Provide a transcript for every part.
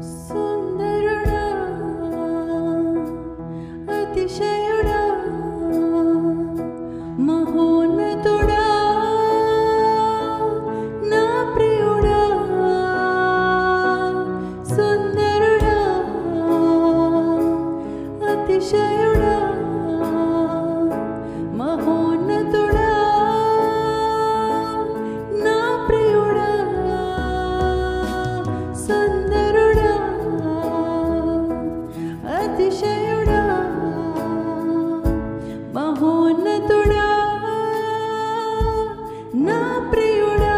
సుందరుడా అతిశయుడా మహోన్నతుడా నా ప్రియుడా సుందరుడా అతిశయుడా మహోన్నతుడా నా ప్రియుడా సుందరుడా అతిశయుడా మహోన్నతుడా నా ప్రియుడా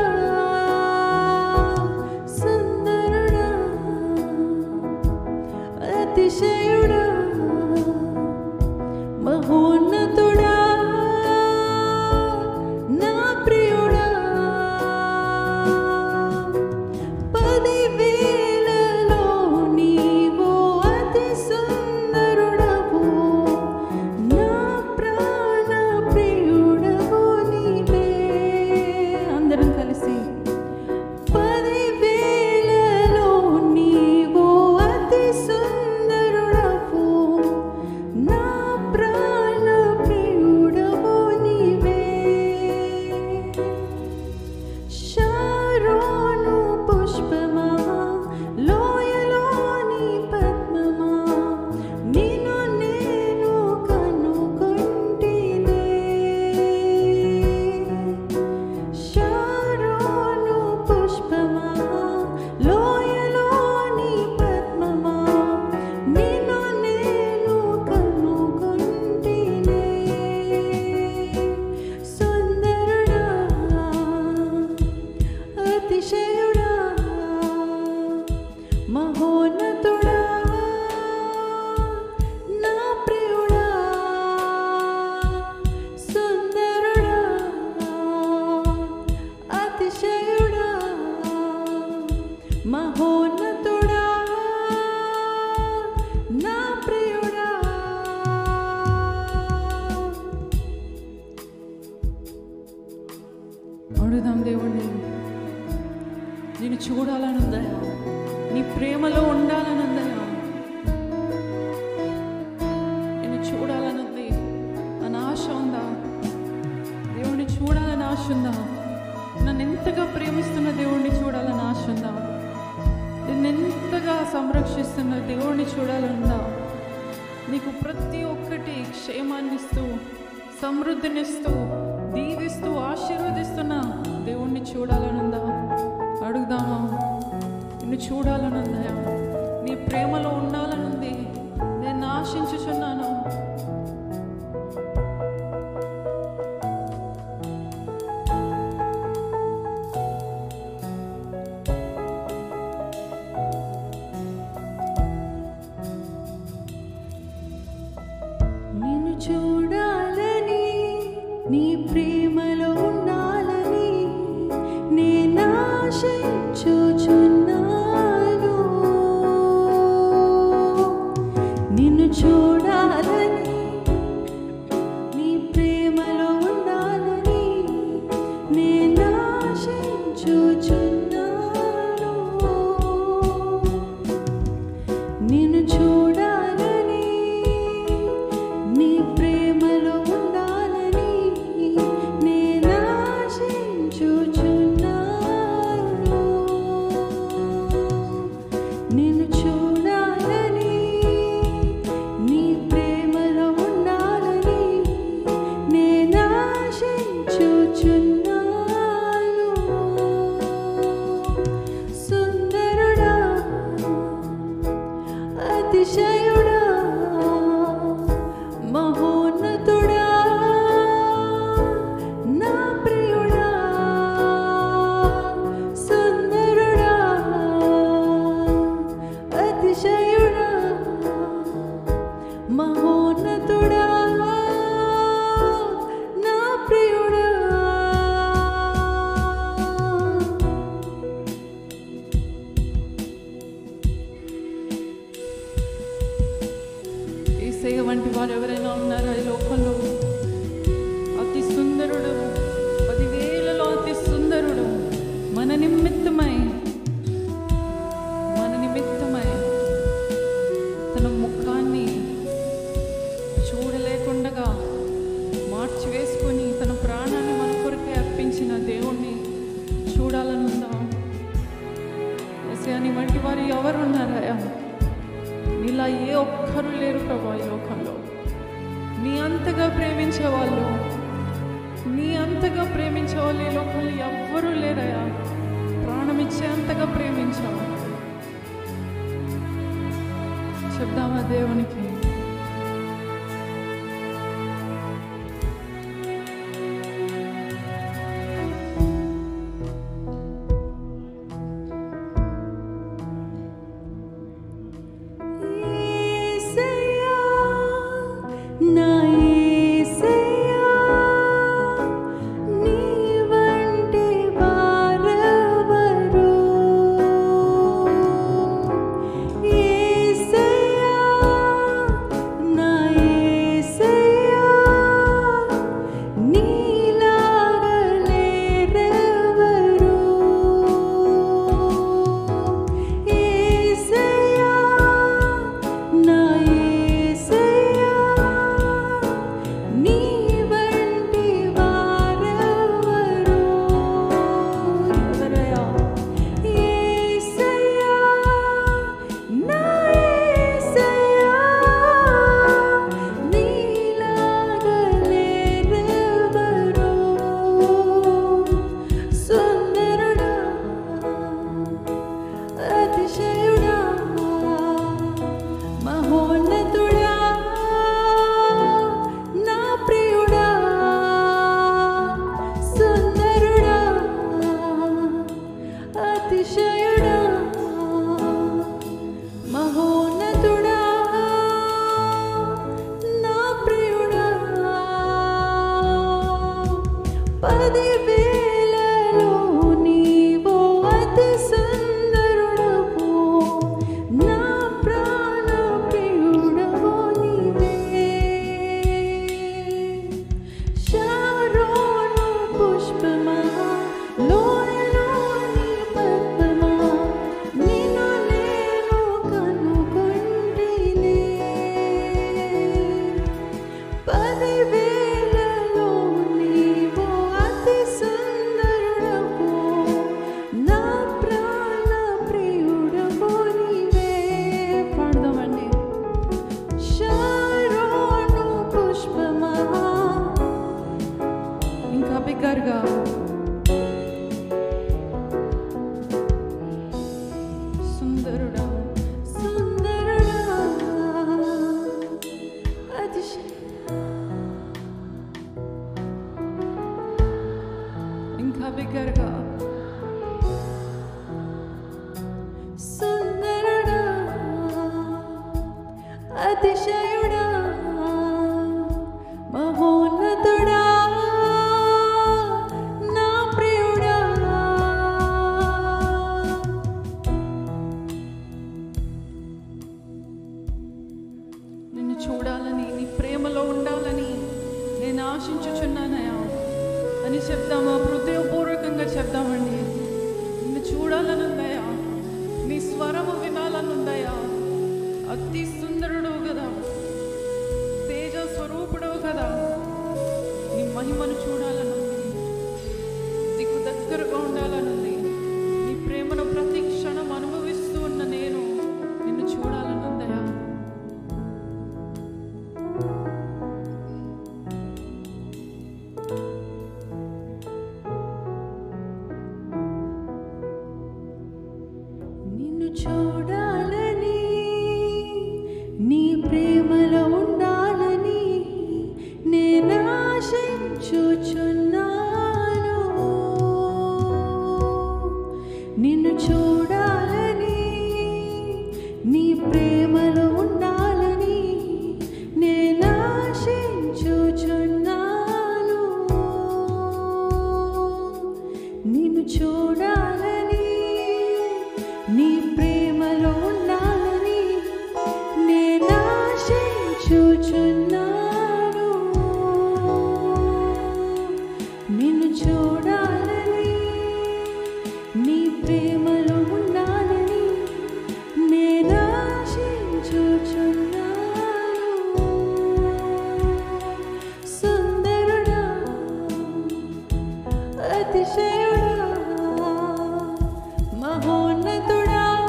సుందరుడా అతిశయుడా మహోన్నతుడా నా ప్రియుడా పదివేలలో నీవు అతి సుందరుడవు నా ప్రాణ ప్రియుడవు నీవే అందరం కలిసి పదివేలలో నీవు అతి సుందరుడవు నా ప్రాణ ప్రియుడవు నీవే శారోను పుష్పమా లోయలోని పద్మమా నిన్ను నేను కనుగొంటినే శారోను పుష్పమా లోయలోని పద్మమా నిన్ను నేను కనుగొంటినే సుందరుడా అతిశయుడా మహోన్నతుడా నా ప్రియుడా సుందరుడా అతిశయుడా మహోన్నతుడా నా ప్రియుడా అడుగుదాం దేవుణ్ణి నేను చూడాలనుందయా నీ ప్రేమలో ఉండాలనుందయా నేను చూడాలనుంది అని ఆశ ఉందా దేవుణ్ణి చూడాలని ఆశ ఉందా నన్ను ఎంతగా ప్రేమిస్తున్న దేవుణ్ణి చూడాలని ఆశ ఉందా నిన్ను ఎంతగా సంరక్షిస్తున్న దేవుణ్ణి చూడాలనుందా నీకు ప్రతి ఒక్కటి క్షేమాన్నిస్తూ సమృద్ధినిస్తూ దీవిస్తూ ఆశీర్వదిస్తున్న దేవుణ్ణి చూడాలనుందా అడుగుదామా నిన్ను చూడాలనుందయా నీ ప్రేమలో ఉండాలనుంది నేను ఆశించుచున్నాను నిన్ను చూడాలని నీ ప్రేమలో ఉండాలని నేను ఆశించుచున్నాను నిన్ను చూడాలని నీ ప్రేమలో ఉండాలని నేను ఆశించుచున్నాను నిన్ను చూడాలని నీ ప్రేమలో ఉండాలని నేను ఆశించుచున్నాను నిన్ను చూడాలని నీ ప్రేమలో ఉండాలని నేను ఆశించుచున్నాను సుందరుడా అతిశయుడా మహోన్నతుడా నా ప్రియుడా సుందరుడా అతిశయుడా మహోన్నతుడా నా ప్రియుడా ఏసయ్య వంటి వారు ఎవరైనా ఉన్నారా ఈ లోకంలో అతి సుందరుడు పదివేలలో అతి సుందరుడు మన నిమిత్తమై మన నిమిత్తమై ఏసయ్య నీ వంటి వారు ఎవరున్నారయ్యా నీలా ఏ ఒక్కరు లేరు ప్రభా ఈ లోకంలో నీ అంతగా ప్రేమించే వాళ్ళు నీ అంతగా ప్రేమించే వాళ్ళు ఈ లోకంలో ఎవ్వరూ లేరయ్యా ప్రాణం ఇచ్చే అంతగా ప్రేమించావు చెప్దామా దేవునికి యేసయ్యా నా యేసయ్యా నీ వంటి వారెవరు యేసయ్యా నా యేసయ్యా నీలాగా లేరెవరు యేసయ్యా నా యేసయ్యా నీ వంటి వారెవరు ఎవరయ్యా యేసయ్యా నా యేసయ్యా నీలాగా లేరెవరు సుందరుడా అతిశయుడా మహోన్నతుడా నా ప్రియుడా సుందరుడా అతిశయుడా మహోన్నతుడా నా ప్రియుడా పదివేలలో నీవు అతి సుందరుడవు నా ప్రాణ ప్రియుడవు నీవే శారోను పుష్పమా లోయలోని పద్మమా నిన్ను నేను కనుగొంటినే పదివేలలో నీవు అతి సుందరుడవు నా ప్రాణ ప్రియుడవు నీవే పాడదామండి శారోను పుష్పమా ఇంకా బిగ్గరగా సుందరుడా సుందరుడా అతిశయ ఇంకా బిగ్గరగా సుందరుడా అతిశయుడా మహోన్నతుడా నా ప్రియుడా నిన్ను చూడాలని నీ ప్రేమలో ఉండాలని నేను ఆశించుచున్నానయా అని చెప్దామా హృదయపూర్వకంగా చెప్దామండి నిన్ను చూడాలని ఉందయా నీ స్వరము వినాలని ఉందయా అతి సుందరుడు కదా తేజ స్వరూపుడు కదా నీ మహిమను చూడాలని ఉంది నీకు దగ్గరగా ఉండాలని ఉంది నీ ప్రేమను ప్రతి క్షణం అనుభవిస్తూ ఉన్న నేను నిన్ను చూడాలని ఉందయా నిన్ను చూడాలని నీ ప్రేమలో ఉండాలని నేను ఆశించుచున్నాను నిన్ను చూడాలని నీ ప్రేమలో ఉండాలని నేను ఆశించుచున్నాను నిన్ను చూడాలని నీ ప్రేమలో ఉండాలని నేను ఆశించుచున్నాను నిన్ను చూడాలని నీ ప్రేమలో ఉండాలని నేను ఆశించుచున్నాను సుందరుడా అతిశయుడా మహోన్నతుడా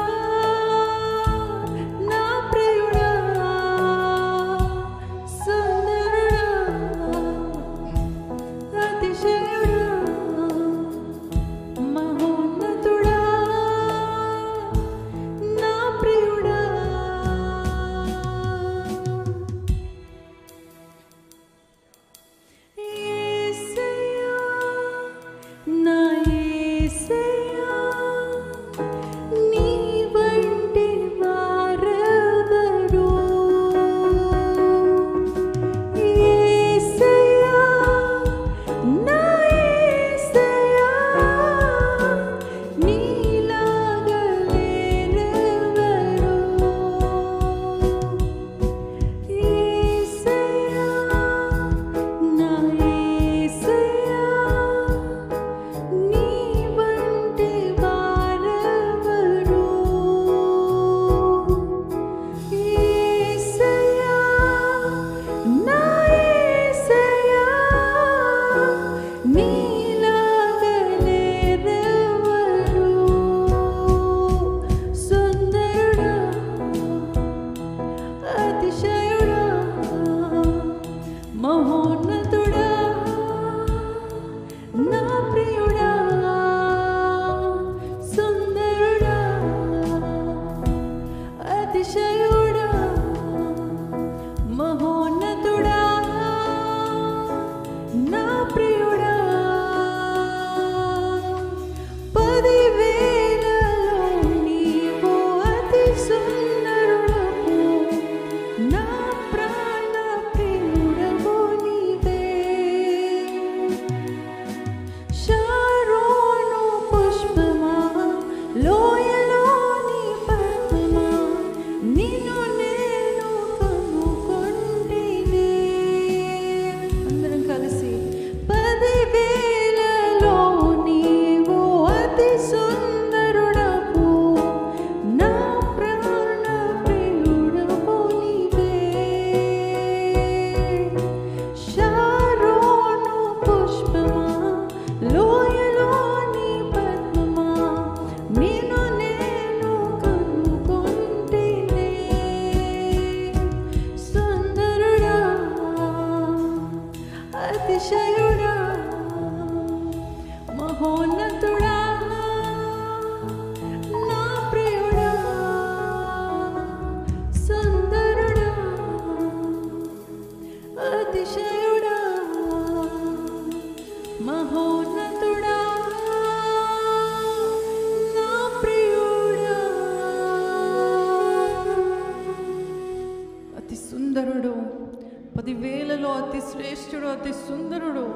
అతి సుందరుడు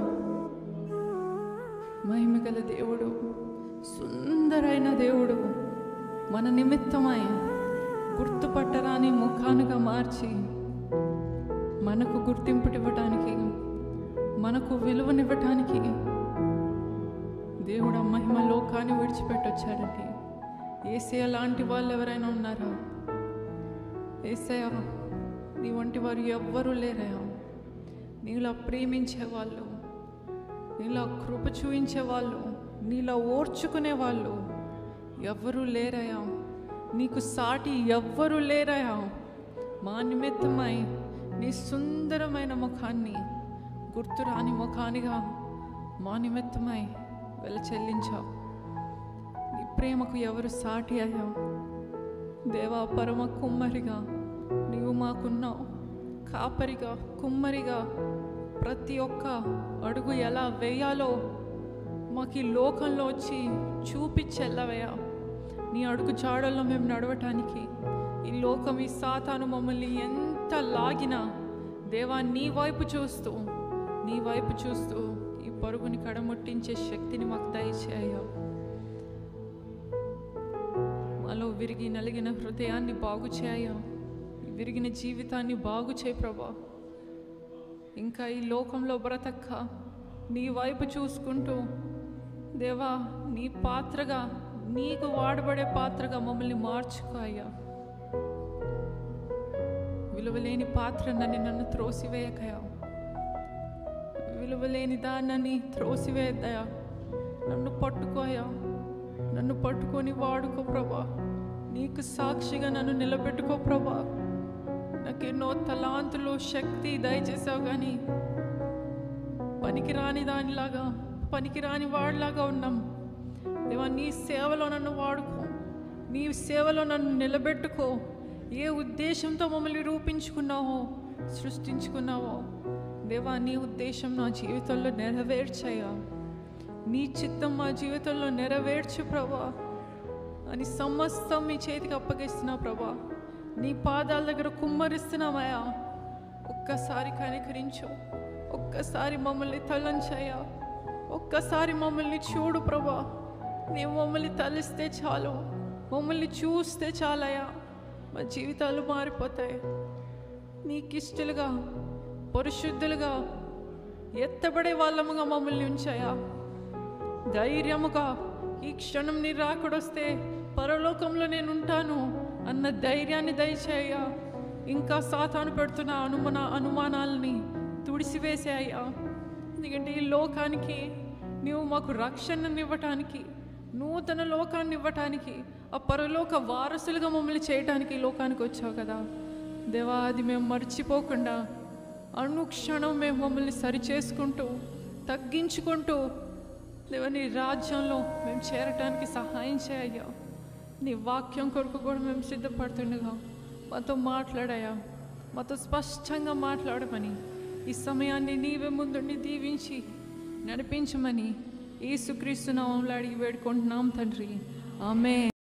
మహిమ గల దేవుడు సుందరైన దేవుడు మన నిమిత్తమై గుర్తుపట్టరాని ముఖానుగా మార్చి మనకు గుర్తింపుటివ్వటానికి మనకు విలువనివ్వటానికి దేవుడు ఆ మహిమ లోకాన్ని విడిచిపెట్టొచ్చాడండి ఏసయ లాంటి వాళ్ళు ఎవరైనా ఉన్నారా ఏసయ నీ వంటి వారు ఎవ్వరూ లేరయా నీలా ప్రేమించే వాళ్ళు నీలా కృప చూపించే వాళ్ళు నీలా ఓర్చుకునే వాళ్ళు ఎవ్వరూ లేరయా నీకు సాటి ఎవ్వరూ లేరయా మా నిమిత్తమై నీ సుందరమైన ముఖాన్ని గుర్తురాని ముఖానిగా మా నిమిత్తమై వెల చెల్లించావు నీ ప్రేమకు ఎవరు సాటి అయ్యావు దేవా పరమ కుమ్మరిగా నీవు మాకున్నావు కాపరిగా కుమ్మరిగా ప్రతి ఒక్క అడుగు ఎలా వేయాలో మాకు ఈ లోకంలో వచ్చి చూపించెల్లవయ్యా నీ అడుగు చాడల్లో మేము నడవటానికి ఈ లోకం ఈ సాతాను మమ్మల్ని ఎంత లాగినా దేవా నీ వైపు చూస్తూ నీ వైపు చూస్తూ ఈ పరుగుని కడముట్టించే శక్తిని మాకు దయచేయ మాలో విరిగి నలిగిన హృదయాన్ని బాగు చేయ ఈ విరిగిన జీవితాన్ని బాగు చేయి ప్రభా ఇంకా ఈ లోకంలో బ్రతక్క నీ వైపు చూసుకుంటూ దేవా నీ పాత్రగా నీకు వాడబడే పాత్రగా మమ్మల్ని మార్చుకో అయ్యా విలువలేని పాత్ర నన్ను నన్ను త్రోసివేయకయా విలువలేని దాన్నని త్రోసివేద్దయా నన్ను పట్టుకోయా నన్ను పట్టుకొని వాడుకో ప్రభా నీకు సాక్షిగా నన్ను నిలబెట్టుకో ప్రభా నాకెన్నో తలాంతులు శక్తి దయచేసావు కానీ పనికిరాని దానిలాగా పనికిరాని వాడిలాగా ఉన్నాం దేవా నీ సేవలో నన్ను వాడుకో నీ సేవలో నన్ను నిలబెట్టుకో ఏ ఉద్దేశంతో మమ్మల్ని రూపించుకున్నావో సృష్టించుకున్నావో దేవా నీ ఉద్దేశం నా జీవితంలో నెరవేర్చయ్యా నీ చిత్తం మా జీవితంలో నెరవేర్చు ప్రభా అని సమస్తం మీ చేతికి అప్పగిస్తున్నా ప్రభా నీ పాదాల దగ్గర కుమ్మరిస్తున్నామయ్యా ఒక్కసారి కనికరించు ఒక్కసారి మమ్మల్ని తలంచయ్యా ఒక్కసారి మమ్మల్ని చూడు ప్రభా నీవు మమ్మల్ని తలిస్తే చాలు మమ్మల్ని చూస్తే చాలయ్యా మా జీవితాలు మారిపోతాయి నీకిష్టలుగా పరిశుద్ధులుగా ఎత్తబడే వాళ్ళముగా మమ్మల్ని ఉంచాయా ధైర్యముగా ఈ క్షణం నీ రాకడొస్తే పరలోకంలో నేను ఉంటాను అన్న ధైర్యాన్ని దయచేయ ఇంకా సాతాను పెడుతున్న అనుమాన అనుమానాలని తుడిసివేసాయ్యా ఎందుకంటే ఈ లోకానికి నీవు మాకు రక్షణను ఇవ్వటానికి నూతన లోకాన్ని ఇవ్వటానికి ఆ పరలోక వారసులుగా మమ్మల్ని చేయటానికి ఈ లోకానికి వచ్చావు కదా దేవా అది మేము మర్చిపోకుండా అనుక్షణం మేము మమ్మల్ని సరిచేసుకుంటూ తగ్గించుకుంటూ దేవా నీ రాజ్యంలో మేము చేరటానికి సహాయం చేయయ్యా నీ వాక్యం కొరకు కూడా మేము సిద్ధపడుతుండగా మాతో మాట్లాడాయా మాతో స్పష్టంగా మాట్లాడమని ఈ సమయాన్ని నీవే ముందుండి దీవించి నడిపించమని ఈ సుక్రీస్తు నామంలో అడిగి వేడుకుంటున్నాం తండ్రి ఆమె